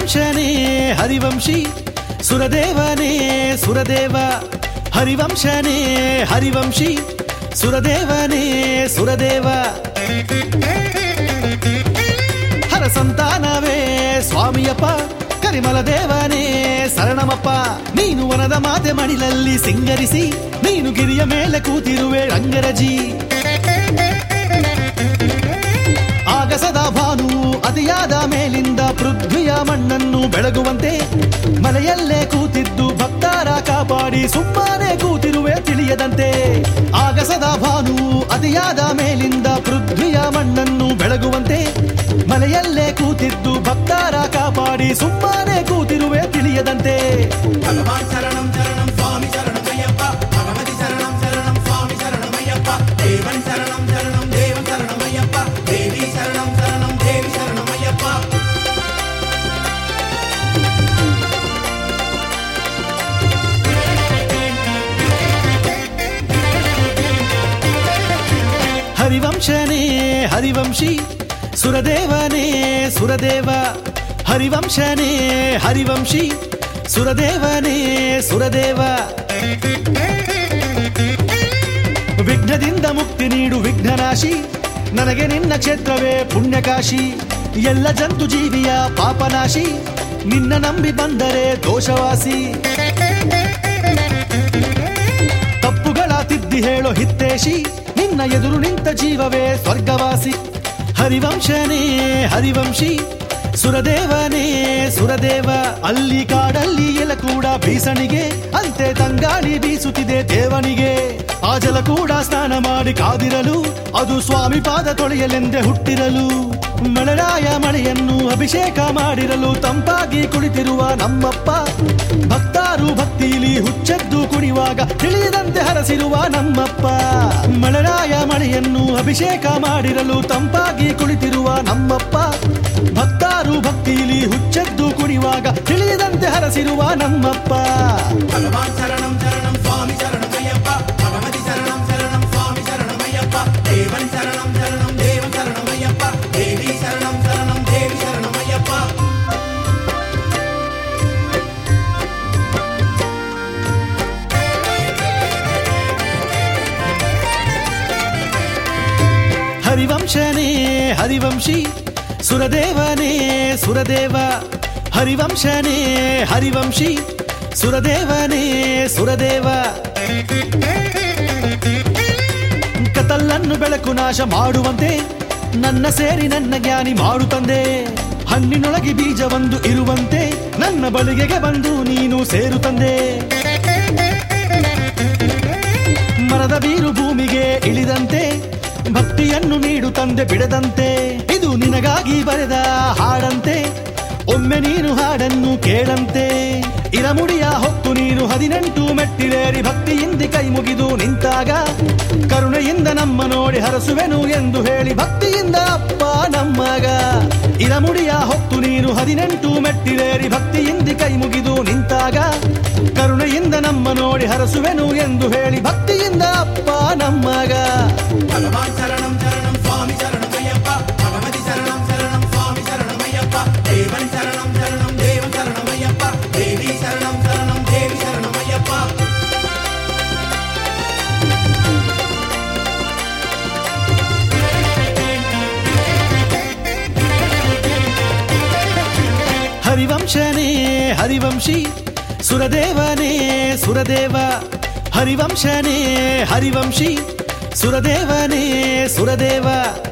ಹರಿವಂಶನೇ ಹರಿವಂಶಿ ಸುರದೇವನೇ ಸುರದೇವ ಹರಿವಂಶನೇ ಹರಿವಂಶಿ ಸುರದೇವನೇ ಸುರದೇವ ಹರ ಸಂತಾನವೇ ಸ್ವಾಮಿಯಪ್ಪ ಕರಿಮಲ ದೇವನೇ ಶರಣಮಪ್ಪ ನೀನು ವನದ ಮಾತೆ ಮಡಿಲಲ್ಲಿ ಸಿಂಗರಿಸಿ ನೀನು ಗಿರಿಯ ಮೇಲೆ ಕೂತಿರುವೆ ರಂಗರಜಿ ಆಗಸದ ಭಾನು ಅತಿಯಾದ ಮೇಲಿಂದ ಪೃಥ್ವಿಯ ಮಣ್ಣನ್ನು ಬೆಳಗುವಂತೆ ಮಲೆಯಲ್ಲೇ ಕೂತಿದ್ದು ಭಕ್ತರ ಕಾಪಾಡಿ ಸುಮ್ಮನೆ ಕೂತಿರುವೆ ತಿಳಿಯದಂತೆ ಆಗಸದ ಭಾನು ಅತಿಯಾದ ಮೇಲಿಂದ ಪೃಥ್ವಿಯ ಮಣ್ಣನ್ನು ಬೆಳಗುವಂತೆ ಮಲೆಯಲ್ಲೇ ಕೂತಿದ್ದು ಭಕ್ತರ ಕಾಪಾಡಿ ಸುಮ್ಮನೆ ಕೂತಿರುವೆ ತಿಳಿಯದಂತೆ భగవాన్ శరణం శరణం స్వామి శరణమయ్యప్ప భగవతి శరణం శరణం స్వామి శరణమయ్యప్ప దేవన్ శరణం శరణం దేవం శరణమయ్యప్ప దేవి శరణం శరణం దేవి శరణమయ్యప్ప ಹರಿವಂಶನೇ ಹರಿವಂಶಿ ಸುರದೇವನೇ ಸುರದೇವ ಹರಿವಂಶನೇ ಹರಿವಂಶಿ ಸುರದೇವನೇ ಸುರದೇವ ವಿಘ್ನದಿಂದ ಮುಕ್ತಿ ನೀಡು ವಿಘ್ನನಾಶಿ ನನಗೆ ನಿನ್ನ ಕ್ಷೇತ್ರವೇ ಪುಣ್ಯಕಾಶಿ ಎಲ್ಲ ಜಂತು ಜೀವಿಯ ಪಾಪನಾಶಿ ನಿನ್ನ ನಂಬಿ ಬಂದರೆ ದೋಷವಾಸಿ ತಪ್ಪುಗಳ ತಿದ್ದಿ ಹೇಳೋ ಹಿತ್ತೇಶಿ ನಿನ್ನ ಎದುರು ನಿಂತ ಜೀವವೇ ಸ್ವರ್ಗವಾಸಿ ಹರಿವಂಶನೇ ಹರಿವಂಶಿ ಸುರದೇವನೇ ಸುರದೇವ ಅಲ್ಲಿ ಕಾಡಲ್ಲಿ ಎಲ ಕೂಡ ಬೀಸಣಿಗೆ ಅಂತೆ ತಂಗಾಳಿ ಬೀಸುತ್ತಿದೆ ದೇವನಿಗೆ ಆ ಜಲ ಕೂಡ ಸ್ನಾನ ಮಾಡಿ ಕಾದಿರಲು ಅದು ಸ್ವಾಮಿ ಪಾದ ತೊಳೆಯಲೆಂದೇ ಹುಟ್ಟಿರಲು ಮಳರಾಯ ಮಳೆಯನ್ನು ಅಭಿಷೇಕ ಮಾಡಿರಲು ತಂಪಾಗಿ ಕುಳಿತಿರುವ ನಮ್ಮಪ್ಪ ಭಕ್ತಾರು ಭಕ್ತಿಲಿ ಹುಚ್ಚೆದ್ದು ಕುಣಿಯುವಾಗ ತಿಳಿಯದಂತೆ ಹರಸಿರುವ ನಮ್ಮಪ್ಪ ಮಳರಾಯ ಮಳೆಯನ್ನು ಅಭಿಷೇಕ ಮಾಡಿರಲು ತಂಪಾಗಿ ಕುಳಿತಿರುವ ನಮ್ಮಪ್ಪ ಭಕ್ತಾರು ಭಕ್ತಿಲಿ ಹುಚ್ಚೆದ್ದು ಕುಣಿಯುವಾಗ ತಿಳಿಯದಂತೆ ಹರಸಿರುವ ನಮ್ಮಪ್ಪ భగవాన్ శరణం శరణం స్వామి శరణమయ్యప్ప భగవతి శరణం శరణం స్వామి శరణమయ్యప్ప దేవన్ శరణం శరణం దేవం శరణమయ్యప్ప దేవి శరణం శరణం దేవి శరణమయ్యప్ప ಹರಿವಂಶನೇ ಹರಿವಂಶಿ ಸುರದೇವನೇ ಸುರದೇವ ಹರಿವಂಶನೇ ಹರಿವಂಶಿ ಸುರದೇವನೇ ಸುರದೇವ ಕತಲ್ಲನ್ನು ಬೆಳಕು ನಾಶ ಮಾಡುವಂತೆ ನನ್ನ ಸೇರಿ ನನ್ನ ಜ್ಞಾನಿ ಮಾಡು ತಂದೆ ಹಣ್ಣಿನೊಳಗೆ ಬೀಜವೊಂದು ಇರುವಂತೆ ನನ್ನ ಬಳಿಗೆಗೆ ಬಂದು ನೀನು ಸೇರು ತಂದೆ ಮರದ ಬೀರು ಭೂಮಿಗೆ ಇಳಿದಂತೆ ಭಕ್ತಿಯನ್ನು ನೀಡು ತಂದೆ ಬಿಡದಂತೆ ಇದು ನಿನಗಾಗಿ ಬರೆದ ಹಾಡಂತೆ ಒಮ್ಮೆ ನೀನು ಹಾಡನ್ನು ಕೇಳಂತೆ ಇರಮುಡಿಯ ಹೊತ್ತು ನೀನು ಹದಿನೆಂಟು ಮೆಟ್ಟಿಲೇರಿ ಭಕ್ತಿಯಿಂದ ಕೈ ಮುಗಿದು ನಿಂತಾಗ ಕರುಣೆಯಿಂದ ನಮ್ಮ ನೋಡಿ ಹರಸುವೆನು ಎಂದು ಹೇಳಿ ಭಕ್ತಿಯಿಂದ ಅಪ್ಪ ನಮ್ಮಗ ಇರಮುಡಿಯ ಹೊತ್ತು ನೀನು ಹದಿನೆಂಟು ಮೆಟ್ಟಿಲೇರಿ ಭಕ್ತಿಯಿಂದ ಕೈ ಮುಗಿದು ನಿಂತಾಗ ಕರುಣೆಯಿಂದ ನಮ್ಮ ನೋಡಿ ಹರಸುವೆನು ಎಂದು ಹೇಳಿ ಭಕ್ತಿಯಿಂದ ಅಪ್ಪ ನಮ್ಮಗ భగవాన్ శరణం శరణం స్వామి శరణమయ్యప్ప భగవతి శరణం శరణం స్వామి శరణమయ్యప్ప దేవన్ శరణం శరణం దేవం శరణమయ్యప్ప దేవి శరణం శరణం దేవి శరణమయ్యప్ప ಹರಿವಂಶನೇ ಹರಿವಂಶಿ ಸುರದೇವನೇ ಸುರದೇವ ಹರಿವಂಶನೇ ಹರಿವಂಶಿ ಸುರದೇವನೇ ಸುರದೇವ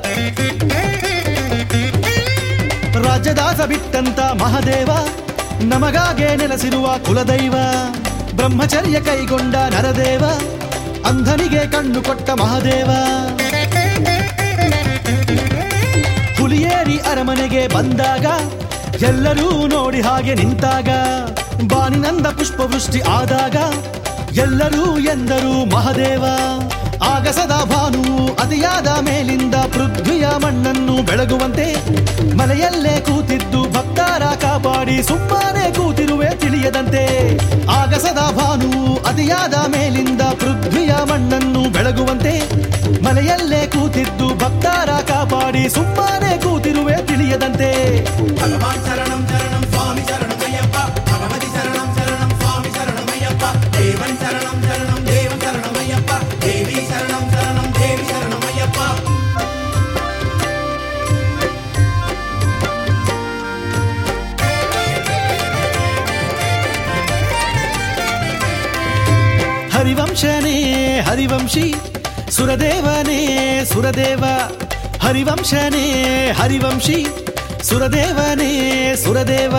ರಾಜ್ಯದಾಸ ಬಿಟ್ಟಂತ ಮಹಾದೇವ ನಮಗಾಗೆ ನೆಲೆಸಿರುವ ಕುಲದೈವ ಬ್ರಹ್ಮಚರ್ಯ ಕೈಗೊಂಡ ನರದೇವ ಅಂಧನಿಗೆ ಕಣ್ಣು ಕೊಟ್ಟ ಮಹಾದೇವ ಹುಲಿಯೇರಿ ಅರಮನೆಗೆ ಬಂದಾಗ ಎಲ್ಲರೂ ನೋಡಿ ಹಾಗೆ ನಿಂತಾಗ ಬಾನಿನಂದ ಪುಷ್ಪವೃಷ್ಟಿ ಆದಾಗ ಎಲ್ಲರೂ ಎಂದರು ಮಹದೇವ ಆಗಸದ ಭಾನು ಅತಿಯಾದ ಮೇಲಿಂದ ಪೃಥ್ವಿಯ ಮಣ್ಣನ್ನು ಬೆಳಗುವಂತೆ ಮಲೆಯಲ್ಲೇ ಕೂತಿದ್ದು ಭಕ್ತರ ಕಾಪಾಡಿ ಸುಮ್ಮನೆ ಕೂತಿರುವೆ ತಿಳಿಯದಂತೆ ಆಗಸದ ಭಾನು ಅತಿಯಾದ ಮೇಲಿಂದ ಪೃಥ್ವಿಯ ಮಣ್ಣನ್ನು ಬೆಳಗುವಂತೆ ಮಲೆಯಲ್ಲೇ ಕೂತಿದ್ದು ಭಕ್ತರ ಕಾಪಾಡಿ ಸುಮ್ಮನೆ ಕೂತಿರುವೆ ತಿಳಿಯದಂತೆ భగవాన్ శరణం శరణం స్వామి శరణం ಹರಿವಂಶನೇ ಹರಿವಂಶಿ ಸುರದೇವನೇ ಸುರದೇವ ಹರಿವಂಶನೇ ಹರಿವಂಶಿ ಸುರದೇವನೇ ಸುರದೇವ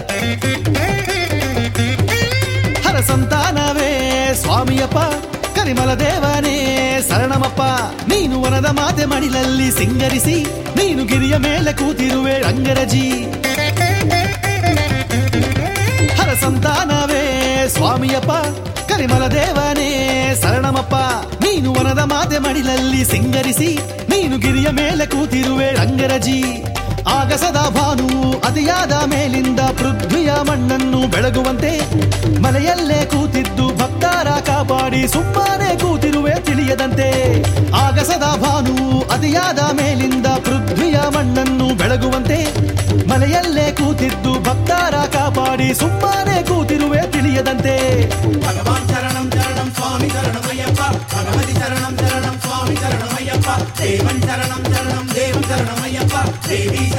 ಹರ ಸಂತಾನವೇ ಸ್ವಾಮಿಯಪ್ಪ ಕರಿಮಲ ದೇವನೇ ಶರಣಮಪ್ಪ ನೀನು ವನದ ಮಾತೆ ಮಡಿಲಲ್ಲಿ ಸಿಂಗರಿಸಿ ನೀನು ಗಿರಿಯ ಮೇಲೆ ಕೂತಿರುವೆ ರಂಗರಜಿ ಹರ ಸಂತಾನವೇ ಸ್ವಾಮಿಯಪ್ಪ ಕರಿಮಲ ದೇವನೇ ಶರಣಮಪ್ಪ ನೀನು ವನದ ಮಾತೆ ಮಡಿಲಲ್ಲಿ ಸಿಂಗರಿಸಿ ನೀನು ಗಿರಿಯ ಮೇಲೆ ಕೂತಿರುವೆ ರಂಗರಜಿ ಆಗಸದ ಭಾನು ಅತಿಯಾದ ಮೇಲಿಂದ ಪೃಥ್ವಿಯ ಮಣ್ಣನ್ನು ಬೆಳಗುವಂತೆ ಮಲೆಯಲ್ಲೇ ಕೂತಿದ್ದು ಭಕ್ತರ ಕಾಪಾಡಿ ಸುಮ್ಮನೆ ಕೂತಿರುವೆ ತಿಳಿಯದಂತೆ ಆಗಸದ ಭಾನು ಅತಿಯಾದ ಮೇಲಿಂದ ಪೃಥ್ವಿಯ ಮಣ್ಣನ್ನು ಬೆಳಗುವಂತೆ ಮಲೆಯಲ್ಲೇ ಕೂತಿದ್ದು ಭಕ್ತರ ಕಾಪಾಡಿ ಸುಮ್ಮನೆ ಕೂತಿರುವೆ ತಿಳಿಯದಂತೆ భగవాన్ శరణం శరణం స్వామి శరణమయ్యప్ప భగవతి శరణం శరణం స్వామి శరణమయ్యప్ప దేవన్ శరణం శరణం దేవం శరణమయ్యప్ప దేవి